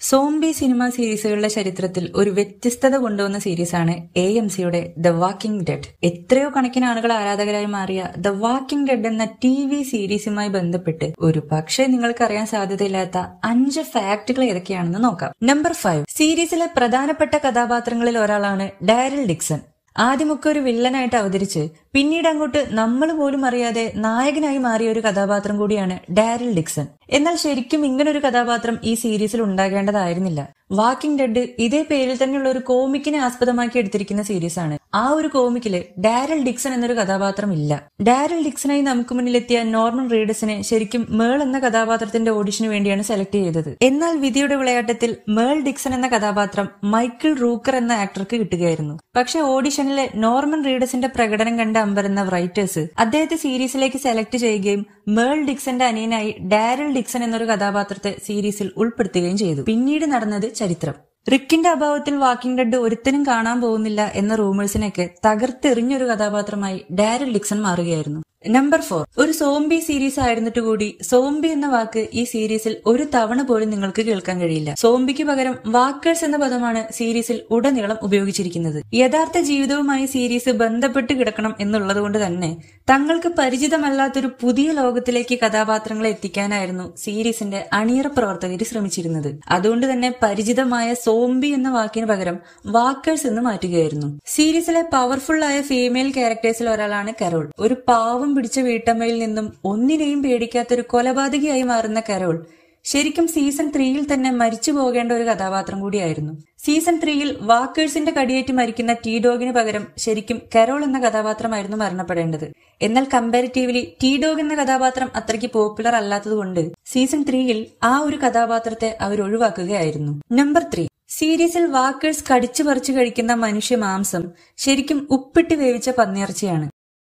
zombie cinema സീരീസുകളുടെ ചരിത്രത്തിൽ ഒരു വ്യത്യസ്തത കൊണ്ടുവന്ന സീരീസാണ് എ എം സിയുടെ ദ വാക്കിംഗ് ഡെഡ് എത്രയോ കണക്കിന് ആളുകൾ ആരാധകരായി മാറിയ ദ വാക്കിംഗ് ഡെഡ് എന്ന ടി വി സീരീസുമായി ബന്ധപ്പെട്ട് ഒരു പക്ഷേ നിങ്ങൾക്ക് അറിയാൻ സാധ്യതയില്ലാത്ത അഞ്ച് ഫാക്ടുകൾ ഏതൊക്കെയാണെന്ന് നോക്കാം നമ്പർ ഫൈവ് സീരീസിലെ പ്രധാനപ്പെട്ട കഥാപാത്രങ്ങളിൽ ഒരാളാണ് ഡാരിൽ ഡിക്സൺ ആദ്യമൊക്കെ ഒരു വില്ലനായിട്ട് അവതരിച്ച് പിന്നീട് അങ്ങോട്ട് നമ്മൾ പോലും അറിയാതെ നായകനായി മാറിയ ഒരു കഥാപാത്രം കൂടിയാണ് ഡാരിൽ ഡിക്സൺ എന്നാൽ ശരിക്കും ഇങ്ങനൊരു കഥാപാത്രം ഈ സീരീസിൽ ഉണ്ടാകേണ്ടതായിരുന്നില്ല വാക്കിംഗ് ഡെഡ് ഇതേ പേരിൽ തന്നെയുള്ള ഒരു കോമിക്കിനെ ആസ്പദമാക്കി എടുത്തിരിക്കുന്ന സീരീസാണ് ആ ഒരു കോമിക്കില് ഡാരൽ ഡിക്സൺ എന്നൊരു കഥാപാത്രം ഇല്ല ഡാരൽ ഡിക്സണായി നമുക്ക് മുന്നിലെത്തിയ നോർമൻ റീഡസിനെ ശരിക്കും മേൾ എന്ന കഥാപാത്രത്തിന്റെ ഓഡിഷന് വേണ്ടിയാണ് സെലക്ട് ചെയ്തത് എന്നാൽ വിധിയുടെ വിളയാട്ടത്തിൽ മേൾ ഡിക്സൺ എന്ന കഥാപാത്രം മൈക്കിൾ റൂക്കർ എന്ന ആക്ടർക്ക് കിട്ടുകയായിരുന്നു പക്ഷെ ഓഡിഷനിലെ നോർമൻ റീഡസിന്റെ പ്രകടനം കണ്ട അമ്പരുന്ന റൈറ്റേഴ്സ് അദ്ദേഹത്തെ സീരീസിലേക്ക് സെലക്ട് ചെയ്യുകയും മേൾ ഡിക്സന്റെ അനിയനായി ഡാരൽ ഡിക്സൺ എന്നൊരു കഥാപാത്രത്തെ സീരീസിൽ ഉൾപ്പെടുത്തുകയും ചെയ്തു പിന്നീട് നടന്നത് ചരിത്രം റിക്കിന്റെ അഭാവത്തിൽ വാക്കിംഗ് ഡെഡ് ഒരുത്തനും കാണാൻ പോകുന്നില്ല എന്ന റൂമേഴ്സിനൊക്കെ തകർത്തെറിഞ്ഞൊരു കഥാപാത്രമായി ഡാരൽ ഡിക്സൺ മാറുകയായിരുന്നു നമ്പർ ഫോർ ഒരു സോംബി സീരീസ് ആയിരുന്നിട്ട് കൂടി സോംബി എന്ന വാക്ക് ഈ സീരീസിൽ ഒരു തവണ പോലും നിങ്ങൾക്ക് കേൾക്കാൻ കഴിയില്ല സോംബിക്ക് പകരം വാക്കേഴ്സ് എന്ന പദമാണ് സീരീസിൽ ഉടനീളം ഉപയോഗിച്ചിരിക്കുന്നത് യഥാർത്ഥ ജീവിതവുമായി സീരീസ് ബന്ധപ്പെട്ട് കിടക്കണം എന്നുള്ളത് കൊണ്ട് തന്നെ തങ്ങൾക്ക് പരിചിതമല്ലാത്തൊരു പുതിയ ലോകത്തിലേക്ക് കഥാപാത്രങ്ങളെ എത്തിക്കാനായിരുന്നു സീരീസിന്റെ അണിയറ പ്രവർത്തകർ ശ്രമിച്ചിരുന്നത് അതുകൊണ്ട് തന്നെ പരിചിതമായ സോംബി എന്ന വാക്കിന് പകരം വാക്കേഴ്സ് എന്ന് മാറ്റുകയായിരുന്നു സീരീസിലെ പവർഫുൾ ആയ ഫീമെയിൽ ക്യാരക്ടേഴ്സിൽ ഒരാളാണ് കരോൾ ഒരു പാവം പിടിച്ച വീട്ടമ്മയിൽ നിന്നും ഒന്നിനെയും പേടിക്കാത്തൊരു കൊലപാതകയായി മാറുന്ന കരോൾ ശരിക്കും സീസൺ ത്രീയിൽ തന്നെ മരിച്ചു പോകേണ്ട ഒരു കഥാപാത്രം കൂടിയായിരുന്നു സീസൺ ത്രീയിൽ വാക്കേഴ്സിന്റെ കടിയേറ്റ് മരിക്കുന്ന ടീ ഡോഗിന് പകരം ശരിക്കും കരോൾ എന്ന കഥാപാത്രമായിരുന്നു മരണപ്പെടേണ്ടത് എന്നാൽ കമ്പാരിറ്റീവ്ലി ടീ ഡോഗ് എന്ന കഥാപാത്രം അത്രയ്ക്ക് പോപ്പുലർ അല്ലാത്തതുകൊണ്ട് സീസൺ ത്രീയിൽ ആ ഒരു കഥാപാത്രത്തെ അവർ ഒഴിവാക്കുകയായിരുന്നു നമ്പർ ത്രീ സീരീസിൽ വാക്കേഴ്സ് കടിച്ചു പറിച്ചു കഴിക്കുന്ന മനുഷ്യ മാംസം ശരിക്കും ഉപ്പിട്ട് വേവിച്ച പന്നിയിറച്ചിയാണ്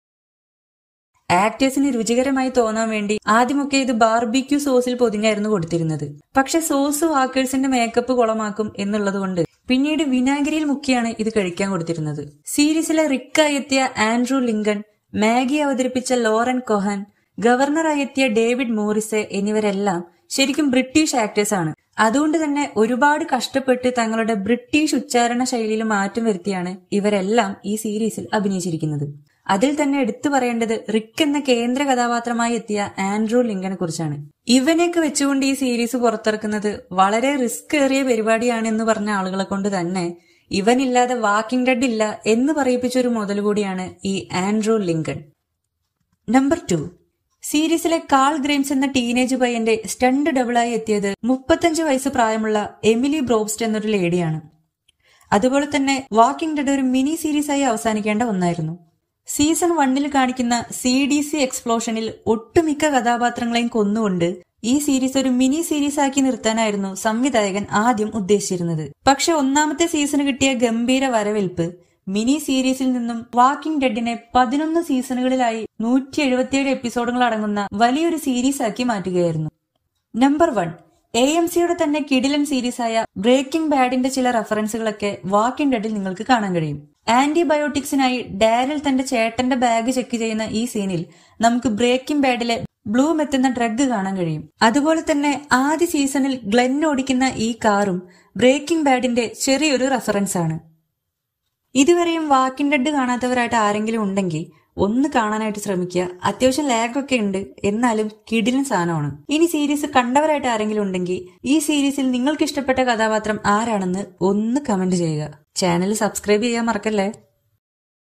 ആക്ടേഴ്സിന് രുചികരമായി തോന്നാൻ വേണ്ടി ആദ്യമൊക്കെ ഇത് ബാർബിക്യൂ സോസിൽ പൊതിഞ്ഞായിരുന്നു കൊടുത്തിരുന്നത് പക്ഷെ സോസ് വാക്കേഴ്സിന്റെ മേക്കപ്പ് കുളമാക്കും എന്നുള്ളതുകൊണ്ട് പിന്നീട് വിനാഗിരിയിൽ മുക്കിയാണ് ഇത് കഴിക്കാൻ കൊടുത്തിരുന്നത് സീരീസിലെ റിക്കായി എത്തിയ ആൻഡ്രൂ ലിങ്കൺ മാഗി അവതരിപ്പിച്ച ലോറൻ കൊഹാൻ ഗവർണറായി എത്തിയ ഡേവിഡ് മോറിസെ എന്നിവരെല്ലാം ശരിക്കും ബ്രിട്ടീഷ് ആക്ടേഴ്സ് ആണ് അതുകൊണ്ട് തന്നെ ഒരുപാട് കഷ്ടപ്പെട്ട് തങ്ങളുടെ ബ്രിട്ടീഷ് ഉച്ചാരണ ശൈലിയിൽ മാറ്റം വരുത്തിയാണ് ഇവരെല്ലാം ഈ സീരീസിൽ അഭിനയിച്ചിരിക്കുന്നത് അതിൽ തന്നെ എടുത്തു പറയേണ്ടത് റിക്ക് എന്ന കേന്ദ്ര കഥാപാത്രമായി എത്തിയ ആൻഡ്രൂ ലിങ്കനെ കുറിച്ചാണ് ഇവനെയൊക്കെ വെച്ചുകൊണ്ട് ഈ സീരീസ് പുറത്തിറക്കുന്നത് വളരെ റിസ്ക് ഏറിയ പരിപാടിയാണ് എന്ന് പറഞ്ഞ ആളുകളെ കൊണ്ട് തന്നെ ഇവനില്ലാതെ വാക്കിംഗ് ഡെഡ് ഇല്ല എന്ന് പറയിപ്പിച്ച ഒരു മുതൽ കൂടിയാണ് ഈ ആൻഡ്രൂ ലിങ്കൺ നമ്പർ ടു സീരീസിലെ കാൾ ഗ്രേംസ് എന്ന ടീനേജ് പയ്യന്റെ സ്റ്റണ്ട് ഡബിളായി എത്തിയത് മുപ്പത്തഞ്ച് വയസ്സ് പ്രായമുള്ള എമിലി ബ്രോബ്സ്റ്റ് എന്നൊരു ലേഡിയാണ് അതുപോലെ തന്നെ വാക്കിംഗ് ഡെഡ് ഒരു മിനി സീരീസായി അവസാനിക്കേണ്ട ഒന്നായിരുന്നു സീസൺ വണ്ണിൽ കാണിക്കുന്ന സി ഡി സി എക്സ്പ്ലോഷനിൽ ഒട്ടുമിക്ക കഥാപാത്രങ്ങളെയും കൊന്നുകൊണ്ട് ഈ സീരീസ് ഒരു മിനി സീരീസ് ആക്കി നിർത്താനായിരുന്നു സംവിധായകൻ ആദ്യം ഉദ്ദേശിച്ചിരുന്നത് പക്ഷെ ഒന്നാമത്തെ സീസണ് കിട്ടിയ ഗംഭീര വരവേൽപ്പ് മിനി സീരീസിൽ നിന്നും വാക്കിംഗ് ഡെഡിനെ പതിനൊന്ന് സീസണുകളിലായി നൂറ്റി എഴുപത്തിയേഴ് എപ്പിസോഡുകൾ അടങ്ങുന്ന വലിയൊരു സീരീസ് ആക്കി മാറ്റുകയായിരുന്നു നമ്പർ വൺ എ എം സിയുടെ തന്നെ കിഡിലൻ സീരീസായ ബ്രേക്കിംഗ് ബാഡിന്റെ ചില റെഫറൻസുകളൊക്കെ വാക്കിംഗ് ഡെഡിൽ നിങ്ങൾക്ക് കാണാൻ കഴിയും ആന്റിബയോട്ടിക്സിനായി ഡാരിൽ തന്റെ ചേട്ടന്റെ ബാഗ് ചെക്ക് ചെയ്യുന്ന ഈ സീനിൽ നമുക്ക് ബ്രേക്കിംഗ് ബാഡിലെ ബ്ലൂം എത്തുന്ന ഡ്രഗ് കാണാൻ കഴിയും അതുപോലെ തന്നെ ആദ്യ സീസണിൽ ഗ്ലെൻ ഓടിക്കുന്ന ഈ കാറും ബ്രേക്കിംഗ് ബാഡിന്റെ ചെറിയൊരു റെഫറൻസ് ആണ് ഇതുവരെയും വാക്കിംഗ് ഡെഡ് കാണാത്തവരായിട്ട് ആരെങ്കിലും ഉണ്ടെങ്കിൽ ഒന്ന് കാണാനായിട്ട് ശ്രമിക്കുക അത്യാവശ്യം ലാഗൊക്കെ ഉണ്ട് എന്നാലും കിടിലൻ സാധനമാണ് ഇനി സീരീസ് കണ്ടവരായിട്ട് ആരെങ്കിലും ഉണ്ടെങ്കിൽ ഈ സീരീസിൽ നിങ്ങൾക്ക് ഇഷ്ടപ്പെട്ട കഥാപാത്രം ആരാണെന്ന് ഒന്ന് കമന്റ് ചെയ്യുക ചാനൽ സബ്സ്ക്രൈബ് ചെയ്യാൻ മറക്കല്ലേ